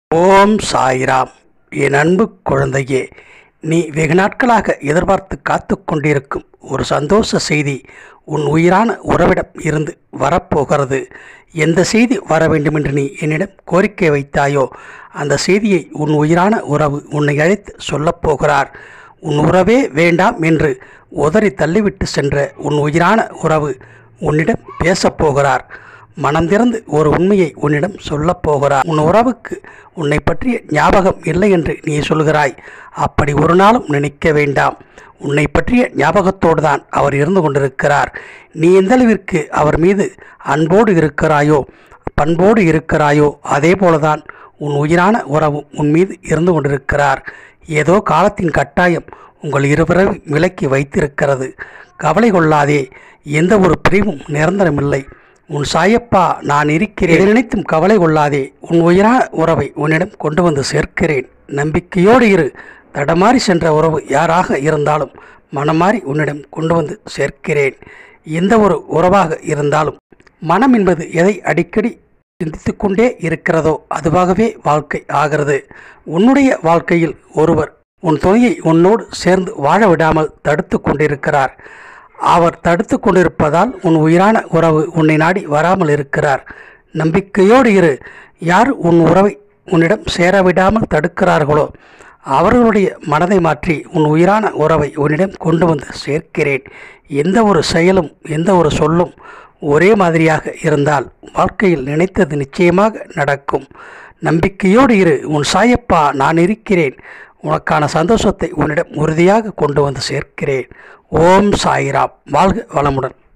ஓம் சாய்ராம் என் அன்பு குழந்தையே நீ வெகு நாட்களாக எதிர்பார்த்து காத்து கொண்டிருக்கும் ஒரு சந்தோஷ செய்தி உன் உயிரான உறவிடம் இருந்து வரப்போகிறது எந்த செய்தி வர வேண்டுமென்று நீ என்னிடம் கோரிக்கை வைத்தாயோ அந்த செய்தியை உன் உயிரான உறவு உன்னை அழைத்து சொல்லப் போகிறார் உன் உறவே வேண்டாம் என்று உதறி தள்ளிவிட்டு சென்ற உன் உயிரான உறவு உன்னிடம் பேசப் போகிறார் மனம் திறந்து ஒரு உண்மையை உன்னிடம் சொல்லப் போகிறார் உன் உறவுக்கு உன்னை பற்றிய ஞாபகம் இல்லை என்று நீ சொல்கிறாய் அப்படி ஒரு நாளும் நினைக்க வேண்டாம் உன்னை பற்றிய ஞாபகத்தோடு தான் அவர் இருந்து கொண்டிருக்கிறார் நீ எந்த அளவிற்கு அவர் மீது அன்போடு இருக்கிறாயோ பண்போடு இருக்கிறாயோ அதே போலதான் உன் உயிரான உறவும் உன் மீது இருந்து கொண்டிருக்கிறார் ஏதோ காலத்தின் கட்டாயம் உங்கள் இருவரை விலக்கி வைத்திருக்கிறது கவலை கொள்ளாதே எந்த ஒரு பிரிவும் நிரந்தரமில்லை உன் சாயப்பா நான் இருக்கிறேன் எதை நினைத்தும் கவலை கொள்ளாதே உன் உயிரான உறவை உன்னிடம் கொண்டு வந்து சேர்க்கிறேன் நம்பிக்கையோடு இரு தடமாறி சென்ற உறவு யாராக இருந்தாலும் மனமாறி உன்னிடம் கொண்டு வந்து சேர்க்கிறேன் எந்த ஒரு உறவாக இருந்தாலும் மனம் என்பது எதை அடிக்கடி சிந்தித்து கொண்டே இருக்கிறதோ அதுவாகவே வாழ்க்கை ஆகிறது உன்னுடைய வாழ்க்கையில் ஒருவர் உன் துணையை உன்னோடு சேர்ந்து வாழ விடாமல் தடுத்து கொண்டிருக்கிறார் அவர் தடுத்து கொண்டிருப்பதால் உன் உயிரான உறவு உன்னை நாடி வராமல் இருக்கிறார் நம்பிக்கையோடு இரு யார் உன் உறவை உன்னிடம் சேர விடாமல் தடுக்கிறார்களோ அவர்களுடைய மனதை மாற்றி உன் உயிரான உறவை உன்னிடம் கொண்டு வந்து சேர்க்கிறேன் எந்த ஒரு செயலும் எந்த ஒரு சொல்லும் ஒரே மாதிரியாக இருந்தால் வாழ்க்கையில் நினைத்தது நிச்சயமாக நடக்கும் நம்பிக்கையோடு இரு உன் சாயப்பா நான் இருக்கிறேன் உனக்கான சந்தோஷத்தை உன்னிடம் உறுதியாக கொண்டு வந்து சேர்க்கிறேன் ஓம் சாய்ராம் வாழ்க வளமுடன்